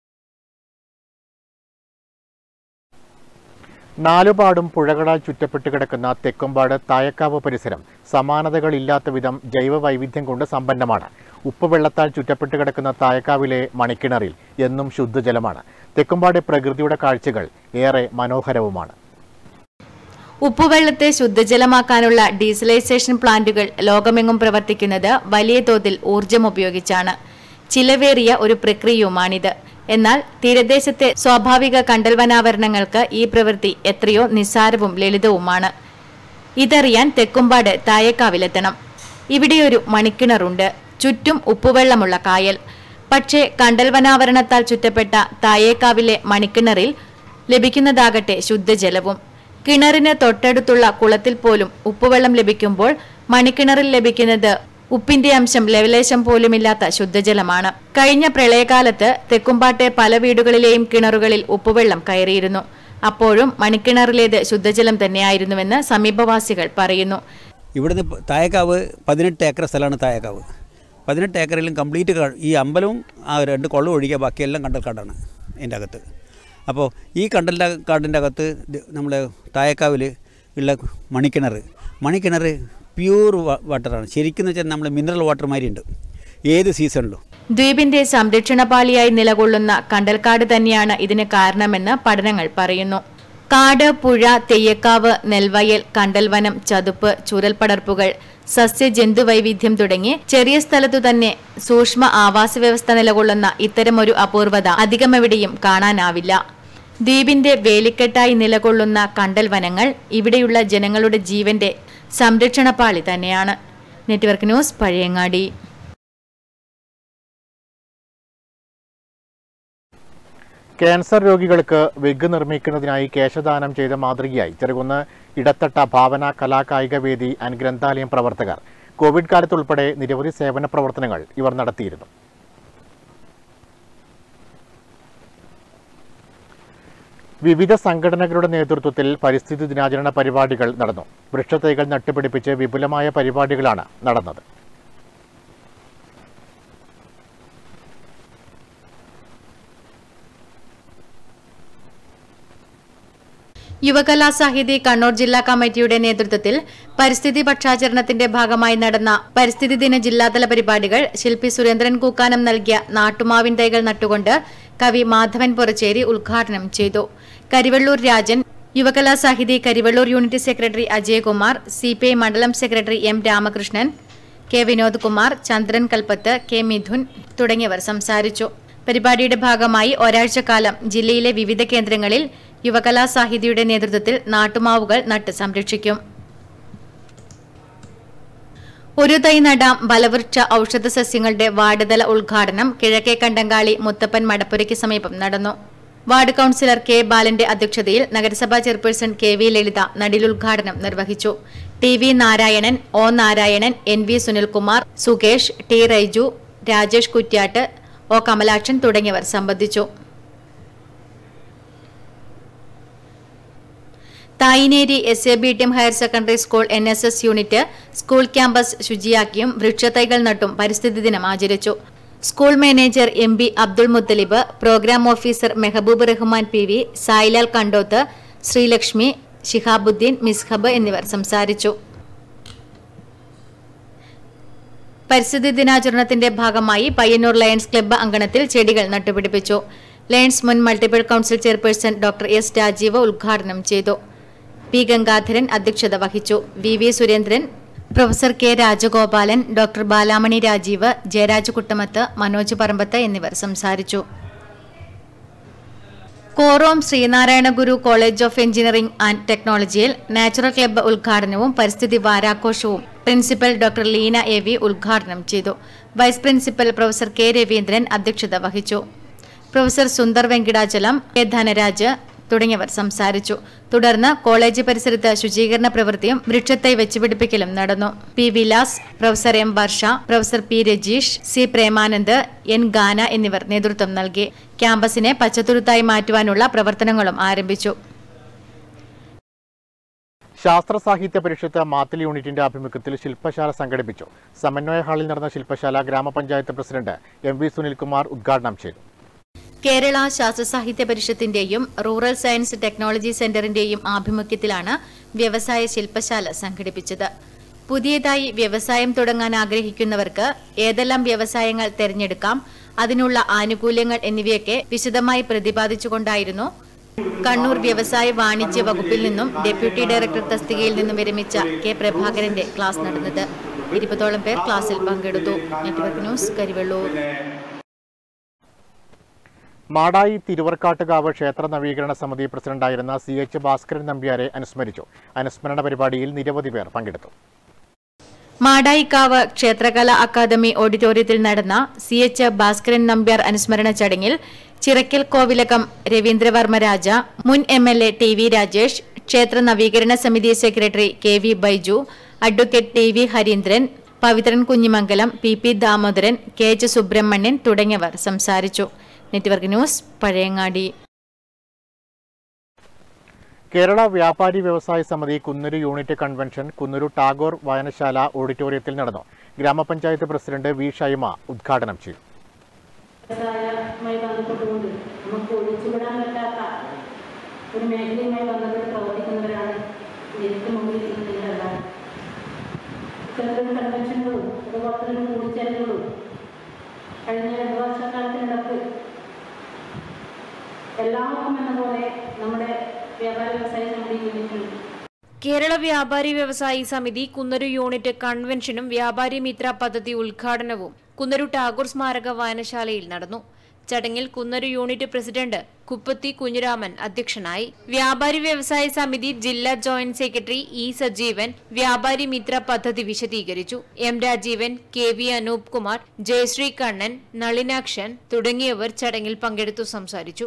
നാലുപാടും പുഴകളാൽ ചുറ്റപ്പെട്ട് കിടക്കുന്ന തെക്കുംപാട് തായക്കാവ് പരിസരം സമാനതകളില്ലാത്ത വിധം ജൈവ വൈവിധ്യം കൊണ്ട് സമ്പന്നമാണ് ഉപ്പുവെള്ളത്താൽ ചുറ്റപ്പെട്ട് കിടക്കുന്ന തായക്കാവിലെ മണിക്കിണറിൽ എന്നും ശുദ്ധജലമാണ് തെക്കുംപാട് പ്രകൃതിയുടെ കാഴ്ചകൾ ഏറെ മനോഹരവുമാണ് ഉപ്പുവെള്ളത്തെ ശുദ്ധജലമാക്കാനുള്ള ഡീസലൈസേഷൻ പ്ലാന്റുകൾ ലോകമെങ്ങും പ്രവർത്തിക്കുന്നത് വലിയ തോതിൽ ഊർജം ഉപയോഗിച്ചാണ് ചിലവേറിയ ഒരു പ്രക്രിയയുമാണിത് എന്നാൽ തീരദേശത്തെ സ്വാഭാവിക കണ്ടൽവനാവരണങ്ങൾക്ക് ഈ പ്രവൃത്തി എത്രയോ നിസ്സാരവും ലളിതവുമാണ് ഇതറിയാൻ തെക്കുംപാട് തായക്കാവിലെത്തണം ഇവിടെയൊരു മണിക്കിണറുണ്ട് ചുറ്റും ഉപ്പുവെള്ളമുള്ള കായൽ പക്ഷേ കണ്ടൽവനാവരണത്താൽ ചുറ്റപ്പെട്ട തായേക്കാവിലെ മണിക്കിണറിൽ ലഭിക്കുന്നതാകട്ടെ ശുദ്ധജലവും കിണറിന് തൊട്ടടുത്തുള്ള കുളത്തിൽ പോലും ഉപ്പുവെള്ളം ലഭിക്കുമ്പോൾ മണിക്കിണറിൽ ലഭിക്കുന്നത് ഉപ്പിന്റെ അംശം ലെവലേശം പോലുമില്ലാത്ത ശുദ്ധജലമാണ് കഴിഞ്ഞ പ്രളയകാലത്ത് തെക്കുംപാട്ടെ പല വീടുകളിലെയും കിണറുകളിൽ ഉപ്പുവെള്ളം കയറിയിരുന്നു അപ്പോഴും മണിക്കിണറിലേത് ശുദ്ധജലം തന്നെയായിരുന്നുവെന്ന് സമീപവാസികൾ പറയുന്നു ഇവിടുന്ന് പ- തായക്കാവ് പതിനെട്ട് ഏക്കർ സ്ഥലമാണ് തായക്കാവ് പതിനെട്ട് ഏക്കറിലും കംപ്ലീറ്റ് ക- ഈ അമ്പലവും ആ രണ്ട് കൊള്ളം ഒഴികെ ബാക്കിയെല്ലാം കണ്ടൽക്കാടാണ് ഇതിൻ്റെ അകത്ത് അപ്പോൾ ഈ കണ്ടലിൻ്റെ കാടിൻ്റെ അകത്ത് നമ്മൾ തായക്കാവിൽ ഉള്ള മണിക്കിണർ മണിക്കിണർ പ്യൂർ വാട്ടറാണ് ശരിക്കും വെച്ചാൽ നമ്മൾ മിനറൽ വാട്ടർ മാതിരി ഉണ്ട് ഏത് സീസണിലും ദ്വീപിന്റെ സംരക്ഷണപാളിയായി നിലകൊള്ളുന്ന കണ്ടൽക്കാട് തന്നെയാണ് ഇതിന് കാരണമെന്ന് പഠനങ്ങൾ പറയുന്നു കാട് പുഴ തെയ്യക്കാവ് നെൽവയൽ കണ്ടൽവനം ചതുപ്പ് ചുരൽപ്പടർപ്പുകൾ സസ്യജന്തുവൈവിധ്യം തുടങ്ങി ചെറിയ സ്ഥലത്തു തന്നെ സൂക്ഷ്മ ആവാസ വ്യവസ്ഥ നിലകൊള്ളുന്ന ഇത്തരമൊരു അപൂർവത അധികമെവിടെയും കാണാനാവില്ല ദ്വീപിന്റെ വേലിക്കെട്ടായി നിലകൊള്ളുന്ന കണ്ടൽ വനങ്ങൾ ഇവിടെയുള്ള ജനങ്ങളുടെ ജീവന്റെ സംരക്ഷണപാളി തന്നെയാണ് നെറ്റ്വർക്ക് ന്യൂസ് പഴയങ്ങാടി ക്യാൻസർ രോഗികൾക്ക് വിഗ് നിർമ്മിക്കുന്നതിനായി കേശദാനം ചെയ്ത മാതൃകയായി ചെറുകുന്ന് ഇടത്തട്ട ഭാവന കലാകായിക വേദി ആൻഡ് ഗ്രന്ഥാലയം പ്രവർത്തകർ കോവിഡ് കാലത്തുൾപ്പെടെ നിരവധി സേവന പ്രവർത്തനങ്ങൾ ഇവർ നടത്തിയിരുന്നു വിവിധ സംഘടനകളുടെ നേതൃത്വത്തിൽ പരിസ്ഥിതി ദിനാചരണ പരിപാടികൾ നടന്നു വൃക്ഷത്തൈകൾ നട്ടുപിടിപ്പിച്ച് വിപുലമായ പരിപാടികളാണ് നടന്നത് യുവകലാ സാഹിതി കണ്ണൂർ ജില്ലാ കമ്മിറ്റിയുടെ നേതൃത്വത്തിൽ പരിസ്ഥിതി പക്ഷാചരണത്തിന്റെ ഭാഗമായി നടന്ന പരിസ്ഥിതി ദിന ജില്ലാതല പരിപാടികൾ ശില്പി സുരേന്ദ്രൻ കൂക്കാനം നൽകിയ നാട്ടുമാവിൻ തൈകൾ നട്ടുകൊണ്ട് കവി മാധവൻ പൊറച്ചേരി ഉദ്ഘാടനം ചെയ്തു Karivellur Rajan Yuvakala Sahithi Karivellur unit secretary Ajayakumar C P I മണ്ഡലം secretary M Ramakrishnan K Vinod Kumar Chandran Kalpath K Mithun തുടങ്ങിയവർ സംസാരിച്ചു പരിപാടിയുടെ ഭാഗമായി ഒരാഴ്ചക്കാലം ജില്ലയിലെ വിവിധ കേന്ദ്രങ്ങളിൽ യുവകലാ സാഹിതിയുടെ നേതൃത്വത്തിൽ നാട്ടുമാവുകൾ നട്ട് സംരക്ഷിക്കും ഒരു തൈ നടാം ബലവൃക്ഷ ഔഷധ സസ്യങ്ങളുടെ വാർഡുതല ഉദ്ഘാടനം കിഴക്കേ കണ്ടങ്കാളി മുത്തപ്പൻ മടപ്പുരയ്ക്ക് സമീപം നടന്നു വാർഡ് കൌൺസിലർ കെ ബാലന്റെ അധ്യക്ഷതയിൽ നഗരസഭാ ചെയർപേഴ്സൺ കെ വി ലളിത നടിലുദ്ഘാടനം നിർവഹിച്ചു T V Narayanan O Narayanan N V Sunilkumar Sukesh T Raiju Rajesh Kuttiattu O Kamalakshan തുടങ്ങിയവർ സംബന്ധിച്ചു Thayineri S A B T M higher secondary school N S S unit school campus ശുചിയാക്കിയും വൃക്ഷത്തൈകൾ നട്ടും പരിസ്ഥിതി ദിനം ആചരിച്ചു school manager M B Abdul Muthalib program officer Mehboob Rahman P V Sailal Kandoth Sreelakshmi Shihabuddin Mishab എന്നിവർ സംസാരിച്ചു പരിസ്ഥിതി ദിനാചരണത്തിന്റെ ഭാഗമായി പയ്യന്നൂർ ലയൺസ് ക്ലബ്ബ് അങ്കണത്തിൽ ചെടികൾ നട്ടുപിടിപ്പിച്ചു ലയൺസ് മുൻ multiple council chairperson doctor S Rajeev ഉദ്ഘാടനം ചെയ്തു പി ഗംഗാധരൻ അധ്യക്ഷത വഹിച്ചു V V Surendran professor K Rajagopalan doctor Balamani Rajeev Jayaraj Kuttamath Manoj Parambath എന്നിവർ സംസാരിച്ചു Korom Sreenarayana Guru college of engineering and ടെക്നോളജിയിൽ നാച്ചുറൽ ക്ലബ്ബ് ഉദ്ഘാടനവും പരിസ്ഥിതി വാരാഘോഷവും principal doctor Leena A V ഉദ്ഘാടനം ചെയ്തു vice principal professor K Raveendran അധ്യക്ഷത വഹിച്ചു പ്രൊഫസർ സുന്ദർ വെങ്കിടാചലം കെ ധനരാജ് തുടങ്ങിയവർ സംസാരിച്ചു തുടർന്ന് കോളേജ് പരിസരത്ത് ശുചീകരണ പ്രവൃത്തിയും വൃക്ഷത്തൈ വെച്ചുപിടിപ്പിക്കലും നടന്നു P Vilas professor M Varsha professor P Rajeesh C Premanand N Gana എന്നിവർ നേതൃത്വം നൽകി ക്യാമ്പസിനെ പച്ചത്തുരുത്തായി മാറ്റുവാനുള്ള പ്രവർത്തനങ്ങളും ആരംഭിച്ചു ശാസ്ത്ര സാഹിത്യ പരിഷത്ത് മാത്തിൽ യൂണിറ്റിന്റെ ആഭിമുഖ്യത്തിൽ ശില്പശാല സംഘടിപ്പിച്ചു സമന്വയ ഹാളിൽ നടന്ന ശില്പശാല ഗ്രാമപഞ്ചായത്ത് പ്രസിഡന്റ് എം വി സുനിൽകുമാർ ഉദ്ഘാടനം ചെയ്തു കേരള ശാസ്ത്ര സാഹിത്യ പരിഷത്തിന്റെയും റൂറൽ സയൻസ് ടെക്നോളജി സെന്ററിന്റെയും ആഭിമുഖ്യത്തിലാണ് വ്യവസായ ശില്പശാല സംഘടിപ്പിച്ചത് പുതിയതായി വ്യവസായം തുടങ്ങാൻ ആഗ്രഹിക്കുന്നവർക്ക് ഏതെല്ലാം വ്യവസായങ്ങൾ തിരഞ്ഞെടുക്കാം അതിനുള്ള ആനുകൂല്യങ്ങൾ എന്നിവയൊക്കെ വിശദമായി പ്രതിപാദിച്ചുകൊണ്ടായിരുന്നു കണ്ണൂർ വ്യവസായ വാണിജ്യ വകുപ്പിൽ നിന്നും ഡെപ്യൂട്ടി ഡയറക്ടർ തസ്തികയിൽ നിന്നും വിരമിച്ച കെ പ്രഭാകരന്റെ ക്ലാസ് നടന്നത് ഇരുപതോളം പേർ ക്ലാസ്സിൽ പങ്കെടുത്തു നെറ്റ്വർക്ക് ന്യൂസ് കരിവെള്ളൂർ മാടായി തിരുവർക്കാട്ടുകാവ് ക്ഷേത്ര നവീകരണ സമിതി പ്രസിഡന്റായിരുന്ന സി എച്ച് ഭാസ്കരൻ നമ്പ്യാരെ അനുസ്മരിച്ചു അനുസ്മരണ പരിപാടിയിൽ നിരവധി പേർ പങ്കെടുത്തു മാടായിക്കാവ് ക്ഷേത്രകല അക്കാദമി ഓഡിറ്റോറിയത്തിൽ നടന്ന സി എച്ച് ഭാസ്കരൻ നമ്പ്യാർ അനുസ്മരണ ചടങ്ങിൽ ചിറക്കൽ കോവിലകം രവീന്ദ്രവർമ്മ രാജ മുൻ M L A T V Rajesh ക്ഷേത്ര നവീകരണ സമിതി secretary K V Baiju advocate T V Hareendran Pavithran Kunhimangalam P P Damodaran K H Subramanian തുടങ്ങിയവർ സംസാരിച്ചു network news Pazhayangadi Kerala Vyapari Vyavasaya Samithi Kunnur unit convention Kunnuru Tagore വായനശാല ഓഡിറ്റോറിയത്തിൽ നടന്നു ഗ്രാമപഞ്ചായത്ത് പ്രസിഡന്റ് വി ഷൈമ ഉദ്ഘാടനം ചെയ്തു വ്യവസായവുമായി ബന്ധപ്പെട്ടുകൊണ്ട് നമുക്ക് ഒഴിച്ചുവിടാൻ പറ്റാത്ത ഒരു മേഖലയുമായി ബന്ധപ്പെട്ട് പ്രവർത്തിക്കുന്നവരാണ് ഏറ്റവും മുമ്പിൽ ഇരിക്കുന്നവരെല്ലാം ഇത്തരത്തിലുള്ള കൺവെൻഷനുകളും അതുപോലെ തന്നെ കൂടിച്ചേരലുകളും കഴിഞ്ഞ രണ്ട് വർഷക്കാലത്തിനിടക്ക് എല്ലാവർക്കും എന്ന പോലെ നമ്മുടെ വ്യാപാര വ്യവസായ സമിതി യൂണിറ്റിൽ കേരള വ്യാപാരി വ്യവസായി സമിതി കുന്നരു യൂണിറ്റ് കൺവെൻഷനും വ്യാപാരി മിത്ര പദ്ധതി ഉദ്ഘാടനവും കുന്നരു ടാഗോർ സ്മാരക വായനശാലയിൽ നടന്നു ചടങ്ങിൽ കുന്നരു യൂണിറ്റ് പ്രസിഡന്റ് കുപ്പത്തി കുഞ്ഞുരാമൻ അധ്യക്ഷനായി വ്യാപാരി വ്യവസായ സമിതി ജില്ലാ ജോയിന്റ് സെക്രട്ടറി ഇ സജീവൻ വ്യാപാരി മിത്ര പദ്ധതി വിശദീകരിച്ചു M Rajeevan K V Anoop Kumar Jayasree Kannan Nalinakshan തുടങ്ങിയവർ ചടങ്ങിൽ പങ്കെടുത്തു സംസാരിച്ചു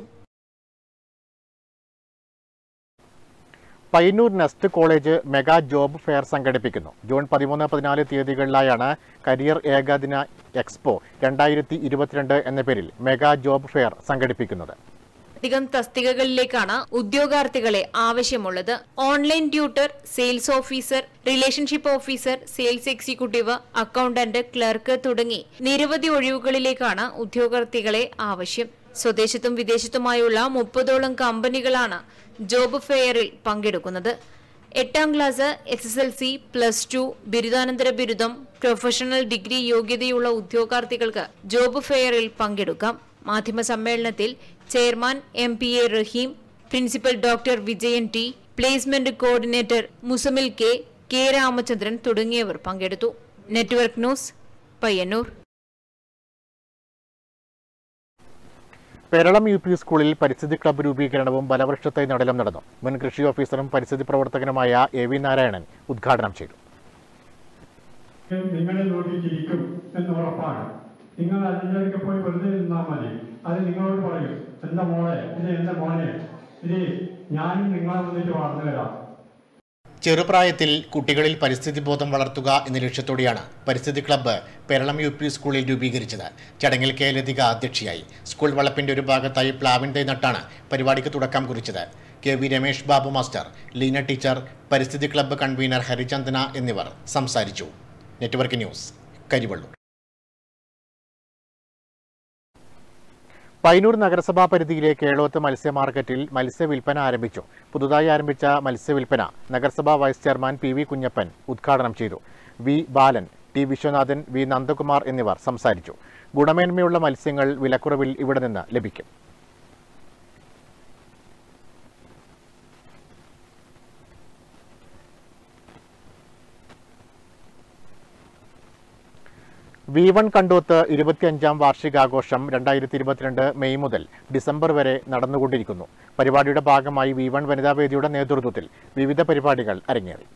Payyanur nest college mega job fair സംഘടിപ്പിക്കുന്നു ജൂൺ പതിമൂന്ന് പതിനാല് തീയതികളിലായാണ് കരിയർ ഏകദിന എക്സ്പോ രണ്ടായിരത്തി ഇരുപത്തിരണ്ട് എന്ന പേരിൽ മെഗാ ജോബ് ഫെയർ സംഘടിപ്പിക്കുന്നത് അധികം തസ്തികകളിലേക്കാണ് ഉദ്യോഗാർത്ഥികളെ ആവശ്യമുള്ളത് online tutor sales officer relationship officer sales executive accountant clerk തുടങ്ങി നിരവധി ഒഴിവുകളിലേക്കാണ് ഉദ്യോഗാർത്ഥികളെ ആവശ്യം സ്വദേശത്തും വിദേശത്തുമായുള്ള മുപ്പതോളം കമ്പനികളാണ് ജോബ് ഫെയറിൽ പങ്കെടുക്കുന്നത് എട്ടാം class S S L C plus two ബിരുദാനന്തര ബിരുദം പ്രൊഫഷണൽ ഡിഗ്രി യോഗ്യതയുള്ള ഉദ്യോഗാർത്ഥികൾക്ക് ജോബ് ഫെയറിൽ പങ്കെടുക്കാം മാധ്യമ സമ്മേളനത്തിൽ chairman M P A Rahim principal doctor Vijayan T placement coordinator Muzammil K K Ramachandran തുടങ്ങിയവർ പങ്കെടുത്തു network news Payyanur Peralam U P സ്കൂളിൽ പരിസ്ഥിതി ക്ലബ്ബ് രൂപീകരണവും ബലവൃക്ഷത്തൈ നടലും നടന്നു മുൻ കൃഷി ഓഫീസറും പരിസ്ഥിതി പ്രവർത്തകനുമായ എ വി നാരായണൻ ഉദ്ഘാടനം ചെയ്തു നിങ്ങളെ നോക്കിച്ചിരിക്കും എന്ന് ഉറപ്പാണ് നിങ്ങൾ അതിലേക്ക് പോയി വെറുതെ നിന്നാൽ മതി അത് നിങ്ങളോട് പറയും എന്താ മോളെ ഇത് എന്റെ മോനെ ഇത് ഞാനും നിങ്ങളെ വന്നിട്ട് വളർന്നു വരാം ചെറുപ്രായത്തിൽ കുട്ടികളിൽ പരിസ്ഥിതി ബോധം വളർത്തുക എന്ന ലക്ഷ്യത്തോടെയാണ് പരിസ്ഥിതി ക്ലബ്ബ് പേരളം യു പി സ്കൂളിൽ രൂപീകരിച്ചത് ചടങ്ങിൽ കെ ലതിക അധ്യക്ഷയായി സ്കൂൾ വളപ്പിന്റെ ഒരു ഭാഗത്തായി പ്ലാവിൻ തൈ നട്ടാണ് പരിപാടിക്ക് തുടക്കം കുറിച്ചത് K V Ramesh Babu master Leena teacher പരിസ്ഥിതി ക്ലബ്ബ് കൺവീനർ ഹരിചന്ദന എന്നിവർ സംസാരിച്ചു നെറ്റ്വർക്ക് ന്യൂസ് കരിവള്ളൂർ പൈനൂർ നഗരസഭാ പരിധിയിലെ കേളോത്ത് മത്സ്യ മാർക്കറ്റിൽ മത്സ്യവിൽപ്പന ആരംഭിച്ചു പുതുതായി ആരംഭിച്ച മത്സ്യവിൽപ്പന നഗരസഭാ vice chairman P V Kunhappan ഉദ്ഘാടനം ചെയ്തു V Balan T Viswanathan V Nandakumar എന്നിവർ സംസാരിച്ചു ഗുണമേന്മയുള്ള മത്സ്യങ്ങൾ വിലക്കുറവിൽ ഇവിടെ നിന്ന് ലഭിക്കും വി വൺ കണ്ടോത്ത് ഇരുപത്തിയഞ്ചാം വാർഷികാഘോഷം രണ്ടായിരത്തി ഇരുപത്തിരണ്ട് മെയ് മുതൽ ഡിസംബർ വരെ നടന്നുകൊണ്ടിരിക്കുന്നു പരിപാടിയുടെ ഭാഗമായി വി വൺ വനിതാവേദിയുടെ നേതൃത്വത്തിൽ വിവിധ പരിപാടികൾ അരങ്ങേറി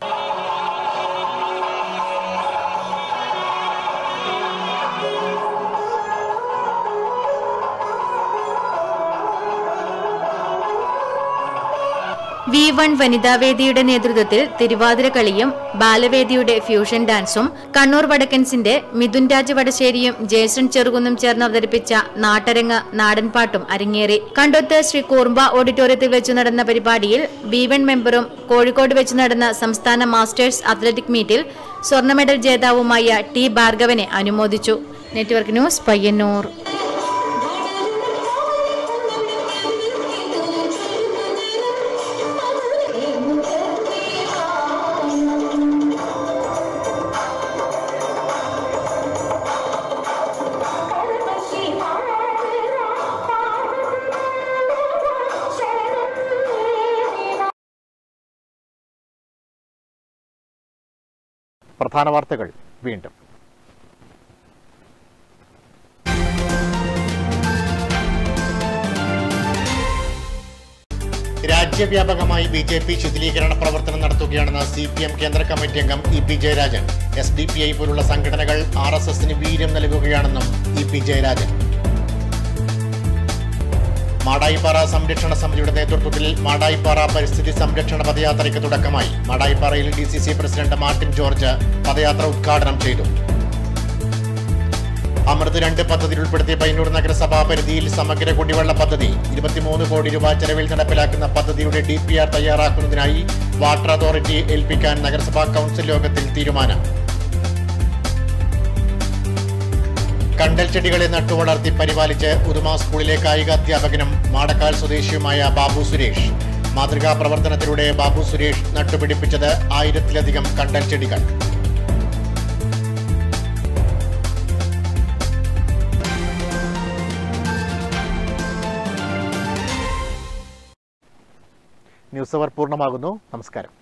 വി വൺ വനിതാവേദിയുടെ നേതൃത്വത്തിൽ തിരുവാതിരക്കളിയും ബാലവേദിയുടെ ഫ്യൂഷൻ ഡാൻസും കണ്ണൂർ വടക്കൻസിന്റെ മിഥുൻ രാജ് വടശ്ശേരിയും ജേസൺ ചെറുകുന്നും ചേർന്ന് അവതരിപ്പിച്ച നാട്ടരങ്ങ് നാടൻപാട്ടും അരങ്ങേറി കണ്ടോത്ത് ശ്രീ കൂർമ്പ ഓഡിറ്റോറിയത്തിൽ വെച്ച് നടന്ന പരിപാടിയിൽ വി വൺ മെമ്പറും കോഴിക്കോട് വെച്ച് നടന്ന സംസ്ഥാന മാസ്റ്റേഴ്സ് അത്ലറ്റിക് മീറ്റിൽ സ്വർണ്ണ മെഡൽ ജേതാവുമായ ടി ഭാർഗവനെ അനുമോദിച്ചു നെറ്റ്വർക്ക് ന്യൂസ് പയ്യന്നൂർ പ്രധാന വാർത്തകൾ വീണ്ടും രാജ്യവ്യാപകമായി ബി ജെ പി ശിഥിലീകരണ പ്രവർത്തനം നടത്തുകയാണെന്ന് സി പി എം കേന്ദ്ര കമ്മിറ്റി അംഗം E P Jayarajan S D P I പോലുള്ള സംഘടനകൾ ആർ എസ് എസിന് വീര്യം നൽകുകയാണെന്നും ഇ പി ജയരാജൻ മാടായിപ്പാറ സംരക്ഷണ സമിതിയുടെ നേതൃത്വത്തിൽ മാടായിപ്പാറ പരിസ്ഥിതി സംരക്ഷണ പദയാത്രയ്ക്ക് തുടക്കമായി മാടായിപ്പാറയിൽ D C C president Martin George പദയാത്ര ഉദ്ഘാടനം ചെയ്തു അമൃത് രണ്ട് പദ്ധതിയിൽ ഉൾപ്പെടുത്തിയ പയ്യന്നൂർ നഗരസഭാ പരിധിയിൽ സമഗ്ര കുടിവെള്ള പദ്ധതി ഇരുപത്തിമൂന്ന് കോടി രൂപ ചെലവിൽ നടപ്പിലാക്കുന്ന പദ്ധതിയുടെ ഡി പി ആർ തയ്യാറാക്കുന്നതിനായി വാട്ടർ അതോറിറ്റി ഏൽപ്പിക്കാൻ നഗരസഭാ കൗൺസിൽ യോഗത്തിൽ തീരുമാനം കണ്ടൽ ചെടികളെ നട്ടുവളർത്തി പരിപാലിച്ച് ഉദുമ സ്കൂളിലെ കായിക അധ്യാപകനും മാടക്കാൽ സ്വദേശിയുമായ ബാബു സുരേഷ് മാതൃകാ പ്രവർത്തനത്തിലൂടെ ബാബു സുരേഷ് നട്ടുപിടിപ്പിച്ചത് ആയിരത്തിലധികം കണ്ടൽ ചെടികൾ ന്യൂസ് അവർ പൂർണ്ണമാകുന്നു നമസ്കാരം